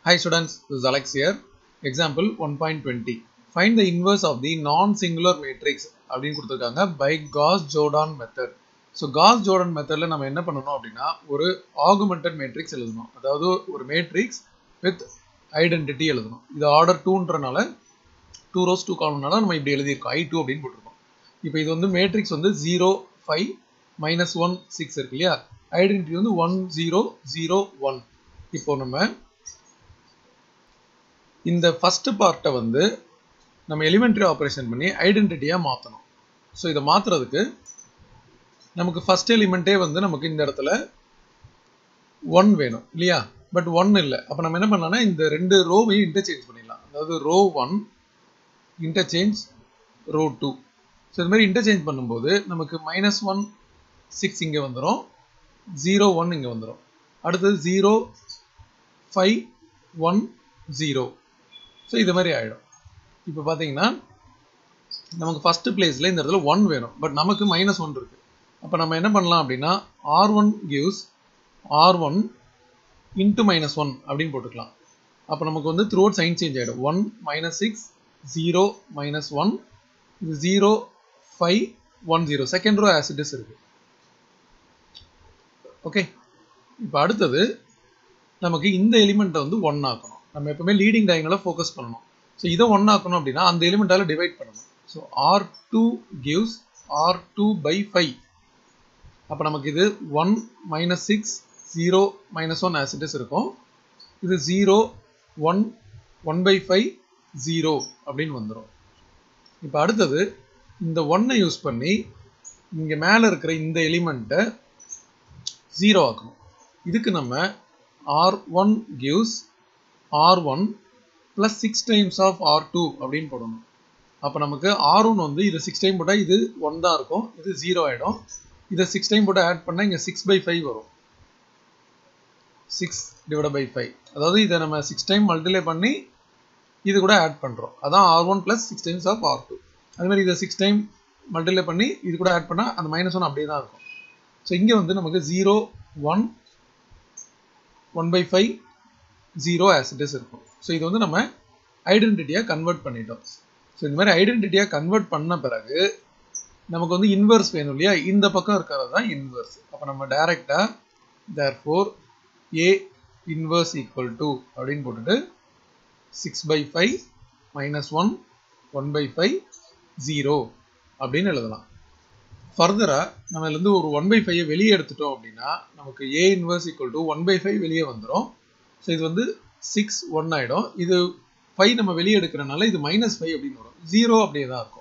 Hi students, this is Alex here. Example 1.20. Find the inverse of the non-singular matrix அப்படின்னு கொடுத்துருக்காங்க by Gauss Jordan method. So Gauss Jordan மெத்தடில் நம்ம என்ன பண்ணணும் அப்படின்னா ஒரு ஆகுமெண்டட் மேட்ரிக்ஸ் எழுதணும் அதாவது ஒரு மேட்ரிக்ஸ் வித் ஐடென்டிட்டி எழுதணும் இது ஆர்டர் டூன்றனால டூ ரோஸ் டூ காலம்னால நம்ம இப்படி எழுதியிருக்கோம் ஐ டூ அப்படின்னு போட்டிருக்கோம் இப்போ இது வந்து மேட்ரிக்ஸ் வந்து zero five minus one six இருக்கு இல்லையா ஐடென்டிட்டி வந்து ஒன் ஜீரோ ஜீரோ ஒன் இப்போ நம்ம இந்த ஃபர்ஸ்ட் பார்ட்டை வந்து நம்ம எலிமெண்ட்ரி ஆப்ரேஷன் பண்ணி ஐடென்டிட்டியாக மாற்றணும் ஸோ இதை மாற்றுறதுக்கு நமக்கு ஃபர்ஸ்ட் எலிமெண்ட்டே வந்து நமக்கு இந்த இடத்துல ஒன் வேணும் இல்லையா பட் ஒன் இல்லை அப்போ நம்ம என்ன பண்ணலாம்னா இந்த ரெண்டு ரோவையும் இன்டர்சேஞ்ச் பண்ணிடலாம் அதாவது row one interchange row two so இது மாதிரி இன்டர்சேஞ்ச் பண்ணும்போது நமக்கு மைனஸ் ஒன் சிக்ஸ் இங்கே வந்துடும் ஜீரோ ஒன் இங்கே வந்துடும் அடுத்தது zero five one zero so இது மாதிரி ஆகிடும் இப்போ பார்த்தீங்கன்னா நமக்கு ஃபஸ்ட்டு பிளேஸில் இந்த இடத்துல ஒன் வேணும் பட் நமக்கு மைனஸ் ஒன் இருக்குது அப்போ நம்ம என்ன பண்ணலாம் அப்படின்னா R one gives R one into minus one அப்படின்னு போட்டுக்கலாம் அப்போ நமக்கு வந்து த்ரூ அவுட் சைன் சேஞ்ச் ஆகிடும் one minus six zero minus one இது zero five one zero second row as it is இருக்கு ஓகே இப்போ அடுத்தது நமக்கு இந்த எலிமெண்ட்டை வந்து ஒன் ஆக்கணும் நம்ம எப்பவுமே லீடிங் டயங்கலை ஃபோக்கஸ் பண்ணணும் ஸோ இதை ஒன் ஆக்கணும் அப்படின்னா அந்த எலிமெண்ட்டால் டிவைட் பண்ணணும் so R two gives R two by five அப்போ நமக்கு இது one minus six zero minus one as it is இருக்கும் இது zero one one by five zero அப்படின்னு வந்துடும் இப்போ அடுத்தது இந்த ஒன்னை யூஸ் பண்ணி இங்கே மேலே இருக்கிற இந்த எலிமெண்ட்டை ஜீரோ ஆக்கணும் இதுக்கு நம்ம R one gives R one plus six times of R two அப்படின்னு போடணும் அப்போ நமக்கு ஆர் ஒன் வந்து இது சிக்ஸ் டைம் போட்டால் இது ஒன் தான் இருக்கும் இது ஜீரோ ஆகிடும் இதை சிக்ஸ் டைம் போட்டு ஆட் பண்ணால் இங்கே சிக்ஸ் பை ஃபைவ் வரும் சிக்ஸ் டிவைட் பை ஃபைவ் அதாவது இதை நம்ம சிக்ஸ் டைம் மல்டிப்ளை பண்ணி இது கூட ஆட் பண்ணுறோம் அதான் R one plus six times of R two அது மாதிரி இதை சிக்ஸ் டைம் மல்டிப்ளை பண்ணி இது கூட ஆட் பண்ணால் அந்த மைனஸ் ஒன் அப்படியே தான் இருக்கும் ஸோ இங்கே வந்து நமக்கு zero one one by five zero as it is இருக்கும் ஸோ இது வந்து நம்ம ஐடென்டிட்டியாக கன்வெர்ட் பண்ணிட்டோம் ஸோ இந்த மாதிரி ஐடென்டிட்டியாக கன்வெர்ட் பண்ண பிறகு நமக்கு வந்து இன்வெர்ஸ் வேணும் இல்லையா இந்த பக்கம் இருக்கிறது தான் இன்வெர்ஸ் அப்போ நம்ம டைரெக்டாக therefore A inverse equal to அப்படின்னு போட்டுட்டு six by five minus one one by five zero அப்படின்னு எழுதலாம் ஃபர்தராக நம்ம இதுலேருந்து ஒரு ஒன் பை ஃபைவை வெளியே எடுத்துட்டோம் அப்படின்னா நமக்கு A inverse equal to one by five வெளியே வந்துடும் ஸோ இது வந்து சிக்ஸ் ஒன் ஆகிடும் இது ஃபைவ் நம்ம வெளியே எடுக்கிறனால இது மைனஸ் ஃபைவ் அப்படின்னு வரும் ஜீரோ அப்படியே தான் இருக்கும்